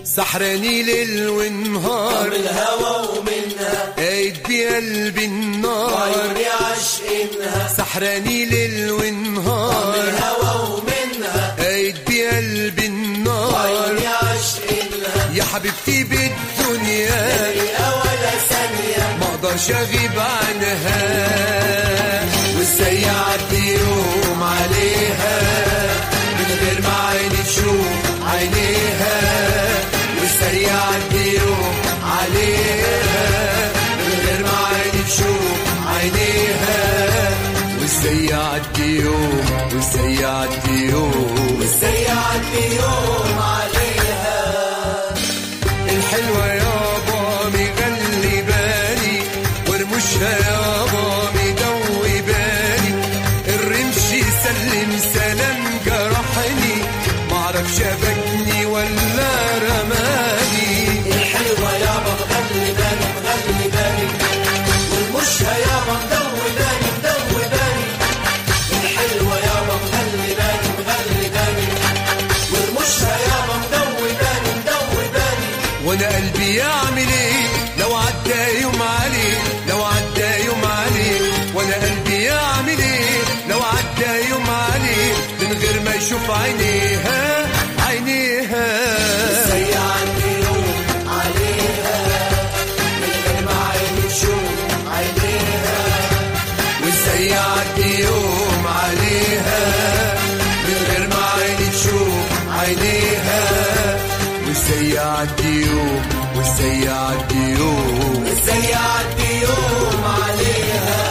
سحراني ليل ونهار من الهوى ومنها قايد بقلبي النار وعيوني عاشقينها سحراني ليل من ونهار الهوى ومنها قايد بقلبي النار وعيوني عاشقينها يا حبيبتي بالدنيا دقيقة ولا ثانية ما اقدرش اغيب عنها وازاي يعدي يوم عليها من غير ما عيني تشوف عينيها وازاي يعدي يوم عليها من غير ما عيني تشوف عينيها وازاي يعدي يوم وازاي يعدي يوم ازاي يعدي يوم عليها الحلوة يابا مغلي بالي ورموشها يابا مدوي بالي الرمش يسلم سلام جرحني معرفش ابكني ولا رماني الحلوة يابا مغلي بالي مغلي بالي والمشها يابا مدوي بالي مدوي بالي الحلوة يابا مغلي بالي مغلي بالي والمشها يابا مدوي بالي مدوي بالي وانا قلبي يعمل ايه لو عدى يوم عليه لو عدى يوم عليه وانا قلبي يعمل ايه لو عدى يوم عليه من غير ما يشوف عينيها عينيها ازاي يعدي يوم عليها من غير ما عيني تشوف عينيها وازاي يعدي يوم عليها من غير ما عيني تشوف عينيها وازاي يعدي يوم وازاي يعدي يوم ازاي يعدي يوم عليها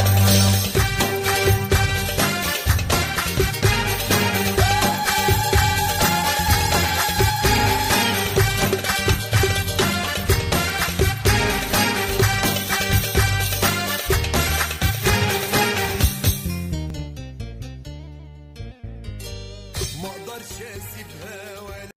ما اقدرش اسيبها ولا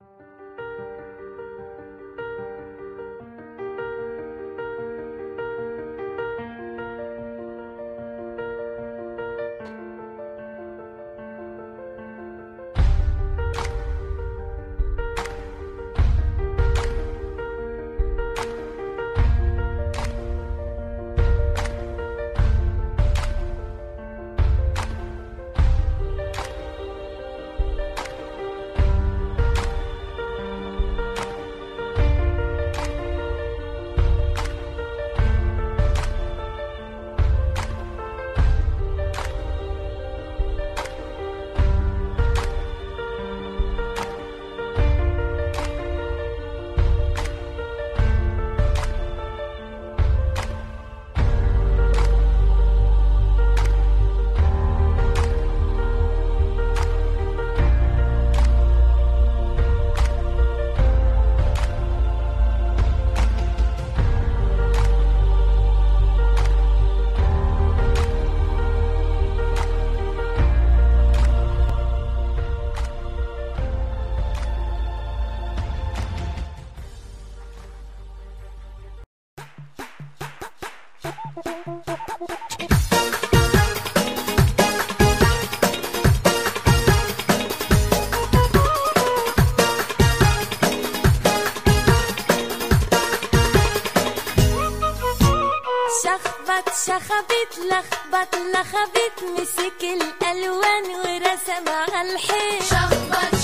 شخبط شخبت لخبط لخبت مسك الالوان ورسم على الحيط شخبط